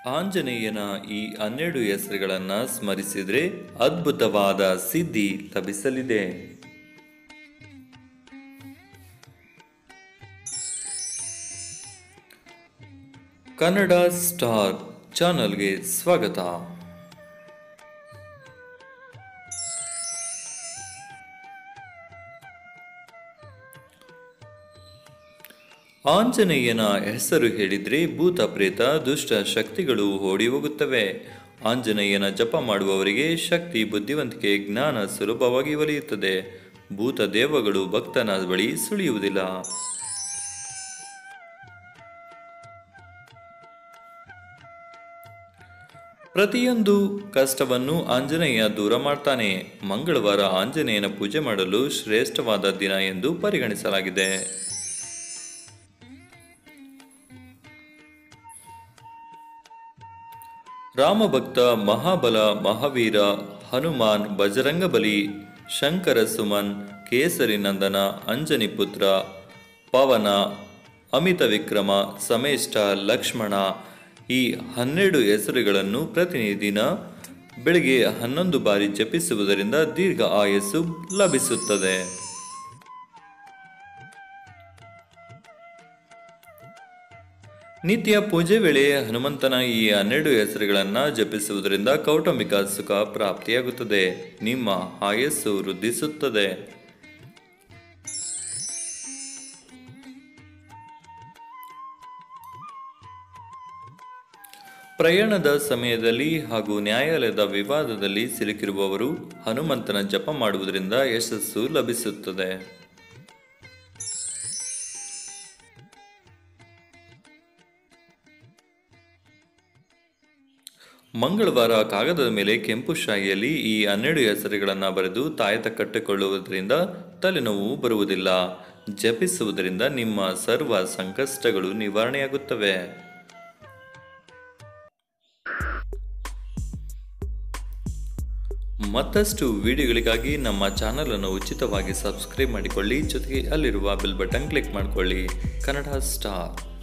ಆಂಜನೇಯನ ಈ ಹನ್ನೆರಡು ಹೆಸರುಗಳನ್ನು ಸ್ಮರಿಸಿದರೆ ಅದ್ಭುತವಾದ ಸಿದ್ಧಿ ಲಭಿಸಲಿದೆ ಕನ್ನಡ ಸ್ಟಾರ್ ಚಾನಲ್ಗೆ ಸ್ವಾಗತ ಆಂಜನೇಯನ ಹೆಸರು ಹೇಳಿದ್ರೆ ಭೂತ ಪ್ರೇತ ದುಷ್ಟ ಶಕ್ತಿಗಳು ಓಡಿ ಹೋಗುತ್ತವೆ ಆಂಜನೇಯನ ಜಪ ಮಾಡುವವರಿಗೆ ಶಕ್ತಿ ಬುದ್ಧಿವಂತಿಕೆ ಜ್ಞಾನ ಸುಲಭವಾಗಿ ಒಲಿಯುತ್ತದೆ ಭೂತ ದೇವಗಳು ಭಕ್ತನ ಬಳಿ ಸುಳಿಯುವುದಿಲ್ಲ ಪ್ರತಿಯೊಂದು ಕಷ್ಟವನ್ನು ಆಂಜನೇಯ ದೂರ ಮಾಡ್ತಾನೆ ಮಂಗಳವಾರ ಆಂಜನೇಯನ ಪೂಜೆ ಮಾಡಲು ಶ್ರೇಷ್ಠವಾದ ದಿನ ಎಂದು ಪರಿಗಣಿಸಲಾಗಿದೆ ರಾಮಭಕ್ತ ಮಹಾಬಲ ಮಹಾವೀರ ಹನುಮಾನ್ ಬಜರಂಗಬಲಿ ಶಂಕರ ಸುಮನ್ ಕೇಸರಿ ನಂದನ ಅಂಜನಿ ಪುತ್ರ ಪವನ ಅಮಿತ ವಿಕ್ರಮ ಸಮೇಷ್ಟ ಲಕ್ಷ್ಮಣ ಈ ಹನ್ನೆರಡು ಹೆಸರುಗಳನ್ನು ಪ್ರತಿನಿಧಿನ ಬೆಳಗ್ಗೆ ಹನ್ನೊಂದು ಬಾರಿ ಜಪಿಸುವುದರಿಂದ ದೀರ್ಘ ಆಯಸ್ಸು ಲಭಿಸುತ್ತದೆ ನಿತ್ಯ ಪೂಜೆ ವೇಳೆ ಹನುಮಂತನ ಈ ಹನ್ನೆರಡು ಹೆಸರುಗಳನ್ನು ಜಪಿಸುವುದರಿಂದ ಕೌಟುಂಬಿಕ ಸುಖ ಪ್ರಾಪ್ತಿಯಾಗುತ್ತದೆ ನಿಮ್ಮ ಆಯಸ್ಸು ವೃದ್ಧಿಸುತ್ತದೆ ಪ್ರಯಾಣದ ಸಮಯದಲ್ಲಿ ಹಾಗೂ ನ್ಯಾಯಾಲಯದ ವಿವಾದದಲ್ಲಿ ಸಿಲುಕಿರುವವರು ಹನುಮಂತನ ಜಪ ಮಾಡುವುದರಿಂದ ಯಶಸ್ಸು ಲಭಿಸುತ್ತದೆ ಮಂಗಳವಾರ ಕಾಗದದ ಮೇಲೆ ಕೆಂಪು ಶಾಯಿಯಲ್ಲಿ ಈ ಹನ್ನೆರಡು ಹೆಸರುಗಳನ್ನು ಬರೆದು ತಾಯತ ಕಟ್ಟಿಕೊಳ್ಳುವುದರಿಂದ ತಲೆನೋವು ಬರುವುದಿಲ್ಲ ಜಪಿಸುವುದರಿಂದ ನಿಮ್ಮ ಸರ್ವ ಸಂಕಷ್ಟಗಳು ನಿವಾರಣೆಯಾಗುತ್ತವೆ ಮತ್ತಷ್ಟು ವಿಡಿಯೋಗಳಿಗಾಗಿ ನಮ್ಮ ಚಾನಲನ್ನು ಉಚಿತವಾಗಿ ಸಬ್ಸ್ಕ್ರೈಬ್ ಮಾಡಿಕೊಳ್ಳಿ ಜೊತೆಗೆ ಅಲ್ಲಿರುವ ಬೆಲ್ ಬಟನ್ ಕ್ಲಿಕ್ ಮಾಡಿಕೊಳ್ಳಿ ಕನ್ನಡ ಸ್ಟಾರ್